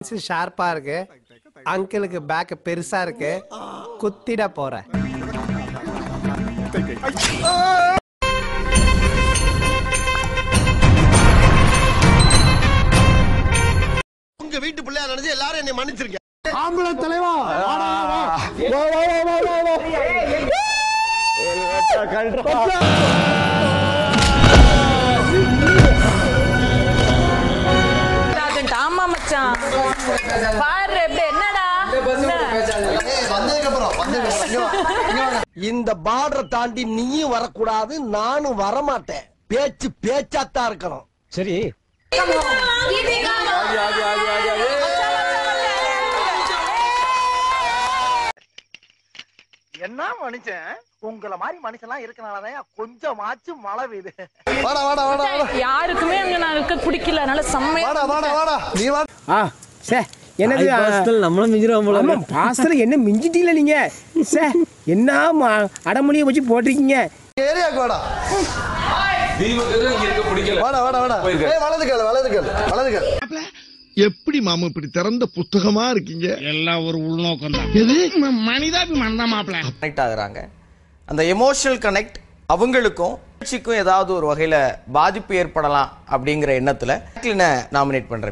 ஷார்ப்பா இருக்கு அங்கிளுக்கு பேக் பெருசா இருக்கு குத்திட போறேன் உங்க வீட்டு பிள்ளையா நினைச்சு எல்லாரும் என்னை மன்னிச்சிருக்கேன் ஆமா மச்சான் பாரு எப்படி என்னடா வந்ததுக்கு அப்புறம் வந்ததுக்கு இந்த பார்டரை தாண்டி நீயும் வரக்கூடாது நானும் வரமாட்டேன் பேச்சு பேச்சாத்தான் இருக்கணும் சரி என்ன மனுஷன் உங்களை மாதிரி மனுஷன்லாம் இருக்கனாலதான் கொஞ்சமாச்சும் மழை பெய்யுது வாடா வாடா வாடா வாடா யாருக்குமே அங்க நான் இருக்க பிடிக்கல அதனால செம்மையா வாடா வாடா வாடா நீ வா ஆ சே என்னது நம்மளும் மிஞ்சிரும் போல பாஸ்டர் என்ன மிஞ்சிட்டீங்களா நீங்க சே என்ன ம- அடமொழியை வச்சு போட்டிருக்கீங்க ஏரியாக்கு வாடா வாடா வாடா வாடா ஏய் வலது கேளு வலது கேளு வலது கேளு எப்படி மாமா இப்படி திறந்த புத்தகமா இருக்கீங்க எல்லாம் ஒரு உள்நோக்கம் தான் எது மனிதாபிமானம் தான் மாப்பிள்ள கனெக்ட் ஆகுறாங்க அந்த எமோஷனல் கனெக்ட் அவங்களுக்கும் கட்சிக்கும் ஏதாவது ஒரு வகையில பாதிப்பு ஏற்படலாம் அப்படிங்கிற எண்ணத்துல நாமினேட் பண்றேன்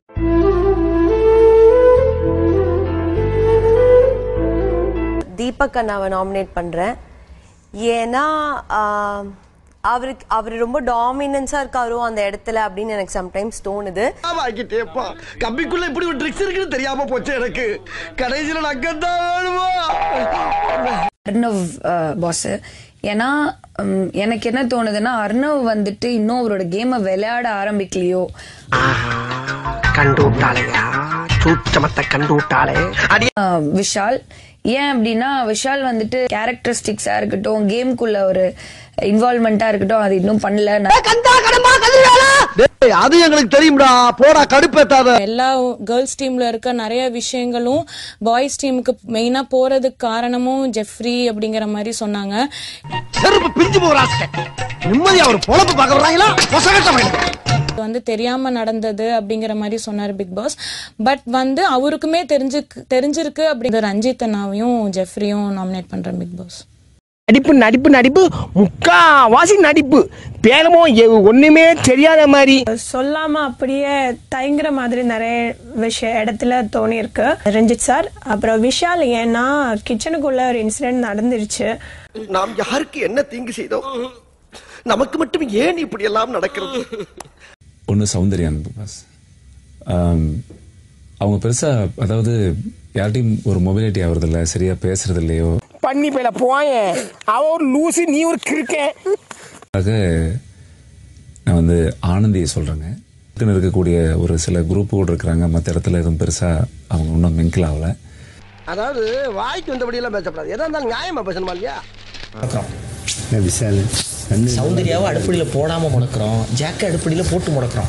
தீபக் அண்ணாவை நாமினேட் பண்றேன் ஏன்னா ஆஹ், அவருக்கு அவர் ரொம்ப டாமினன்ஸா இருக்காரோ அந்த இடத்துல அப்படின்னு எனக்கு சம்டைம்ஸ் தோணுது ஆமாக்கிட்டேப்பா கம்பிக்குள்ள இப்படி ஒரு ட்ரிக்ஸ் இருக்குன்னு தெரியாம போச்சு எனக்கு கடைசியில நக்கத்தான் வேணுமா அர்ணவ் பாஸ் ஏன்னா ம், எனக்கு என்ன தோணுதுன்னா அர்ணவ் வந்துட்டு இன்னும் அவரோட கேமை விளையாட ஆரம்பிக்கலையோ கண்டு விட்டாளையா சூச்சமத்தை கண்டு விட்டாளே ஆ, விஷால் ஏன் அப்படின்னா விஷால் வந்துட்டு கேரக்டரிஸ்டிக்ஸா இருக்கட்டும் கேம்குள்ள ஒரு இன்வால்மெண்டா இருக்கட்டும் அது இன்னும் பண்ணல நான் டேய், அது எங்களுக்கு தெரியும்டா போடா கடுப்பேத்தாத எல்லா கேர்ள்ஸ் டீம்ல இருக்க நிறைய விஷயங்களும் பாய்ஸ் டீமுக்கு மெயினா போறதுக்கு காரணமும் ஜெஃப்ரி அப்படிங்கிற மாதிரி சொன்னாங்க செருப்பு பிஞ்சு போறாங்க நிம்மதியா ஒரு பொழப்பு பார்க்க வர்றாங்களா பொசகட்ட இது வந்து தெரியாம நடந்தது அப்படிங்கிற மாதிரி சொன்னார் பிக் பாஸ் பட் வந்து அவருக்குமே தெரிஞ்சு தெரிஞ்சிருக்கு அப்படிங்கிற ரஞ்சித் அண்ணாவையும் ஜெஃப்ரியும் நாமினேட் பண்றேன் பிக் பாஸ் நடிப்பு நடிப்பு நடிப்பு முக்காவாசி நடிப்பு பேரமோ எ- ஒண்ணுமே தெரியாத மாதிரி சொல்லாம அப்படியே தயங்குற மாதிரி நிறைய விஷய இடத்துல தோணி இருக்கு ரஞ்சித் சார் அப்புறம் விஷால் ஏன்னா கிச்சனுக்குள்ள ஒரு இன்சிடென்ட் நடந்துருச்சு நாம் யாருக்கு என்ன தீங்கு செய்தோம் நமக்கு மட்டும் ஏன் இப்படி எல்லாம் நடக்கிறது ஒன்று சௌந்தர்யான் பாஸ் ஆம், அவங்க பெருசா அதாவது யார்ட்டையும் ஒரு மொபிலிட்டி ஆகுறதில்ல சரியா பேசுறது இல்லையோ பண்ணி போயில போயேன் அவ ஒரு லூசு நீ ஒரு கிறுக்கன் ஆக நான் வந்து ஆனந்தியை சொல்றேங்க பக்கத்துல இருக்கக்கூடிய ஒரு சில குரூப்புகள் இருக்கிறாங்க மற்ற இடத்துல எதுவும் பெருசா அவங்க இன்னும் மிங்கிள் ஆகல அதாவது வாய்க்கு வந்தபடி எல்லாம் பேசக்கூடாது எதா இருந்தாலும் நியாயமா பேசணுமா இல்லையா சௌந்தர்யாவை அடுப்படியில போடாம முடக்கிறோம் ஜாக்க அடுப்படியில போட்டு முடக்கிறோம்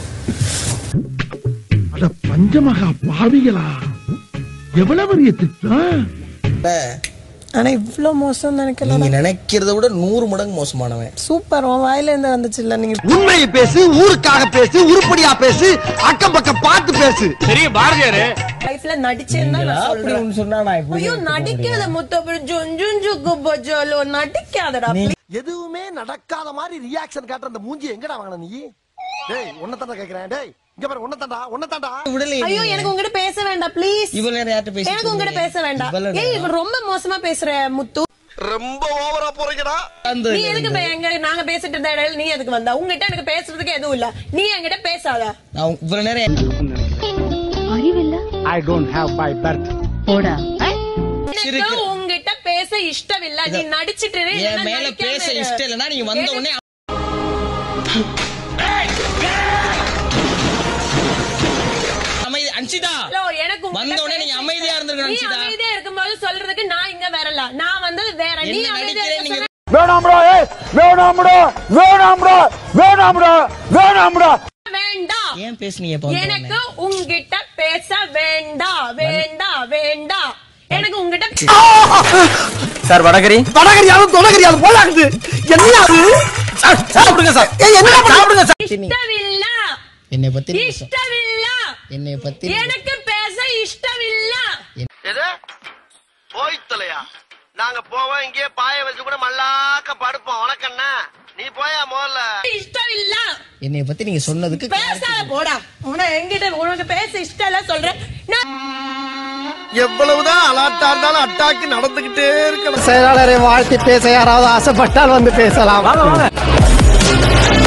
அட பஞ்சமகா பாவிகளா எவ்வளவு பெரிய திட்டம் ஆனா இவ்ளோ மோசம் நினைக்கல நீங்க நினைக்கிறத விட நூறு மடங்கு மோசமானவன் சூப்பர் உன் வாயில இருந்து வந்துச்சு இல்ல நீங்க உண்மையை பேசு ஊருக்காக பேசு உருப்படியா பேசு அக்கம் பக்கம் பார்த்து பேசு லைஃப்ல நடிச்சேன்னு தான் நான் அப்படி சொல்றேன் ஒண்ணு சொன்னா நான் எப்படி ஐயோ நடிக்காத முத்தப்படி ஜுஞ்சுக்கு பஜாலோ நடிக்காதடா எதுவுமே நடக்காத மாதிரி ரியாக்ஷன் காட்டுற அந்த மூஞ்சி எங்கடா வாங்கின நீ டேய் உன்னை தாண்டா கேக்குறேன் டேய் இங்க பாரு உன்னை தாண்டா உன்னை தாண்டா விடலையே ஐயோ எனக்கு உங்ககிட்ட பேச வேண்டாம் ப்ளீஸ் இவ்வளவு நேரம் யார்கிட்ட பேசிட்டு எனக்கு உங்ககிட்ட பேச வேண்டாம் இவ்வளவு ஏய் இவன் ரொம்ப மோசமா பேசுற முத்து ரொம்ப ஓவரா போறீங்கடா நீ எதுக்கு இப்ப எங்க நாங்க பேசிட்டு இருந்த இடையில நீ எதுக்கு வந்தா உங்ககிட்ட எனக்கு பேசுறதுக்கு எதுவும் இல்ல நீ என்கிட்ட பேசாத நான் இவ்வளவு நேரம் I don't have by birth எனக்கு உங்ககிட்ட பேச இஷ்டம் இல்ல நீ நடிச்சிட்டு இரு, இல்லைன்னா என் மேல நடிக்காம பேச இரு. இஷ்டம் இல்லைன்னா நீங்க வந்த உடனே அமைதி அன்சிதா ஹலோ, எனக்கு உங்ககிட்ட வந்த உடனே நீங்க பேச அமைதியா இருந்திருக்கணும், நீ அன்சிதா. அமைதியா இருக்கும்போது சொல்றதுக்கு நான் இங்க வரல நான் வந்தது வேற நீ என்ன அமைதியா நடிக்கிறேன் இருக்க நீங்க சொன்னா வேணாம்டா ஏய் வேணாம்டா வேணாம்டா வேணாம்டா வேணாம்டா வேண்டாம் ஏன் பேசுனீங்க இப்ப வந்த எனக்கு உடனே? உங்ககிட்ட பேச வேண்டாம் வேண்டாம் வேண்டாம் எனக்கு உங்ககிட்ட சார் வடகரி வடகரியாலும் தொடகரியாலும் போலாகுது என்ன அது சாப்பிடுங்க சார் ஏய், என்ன சாப்பிடுங்க இஷ்டமில்ல என்னை பத்தி நீங்க சொ- இஷ்டமில்ல என்னை பத்தி நீங்க- எனக்கு பேச இஷ்டம் நாங்க போவோம் இங்கேயே பாய வச்சு கூட மல்லாக்க படுப்போம் உனக்கண்ணா நீ போயா முதல்ல இஷ்டம் இல்ல என்னைய பத்தி நீங்க சொன்னதுக்கு பேசாத போடா உன என்கிட்ட உனக்கு பேச இஷ்டம் இல்ல சொல்றேன் எவ்வளவுதான் அலாட்டா இருந்தாலும் அட்டாக்கு நடந்துகிட்டே இருக்கணும் செயலாளரை வாழ்த்தி பேச யாராவது ஆசைப்பட்டால் வந்து பேசலாம்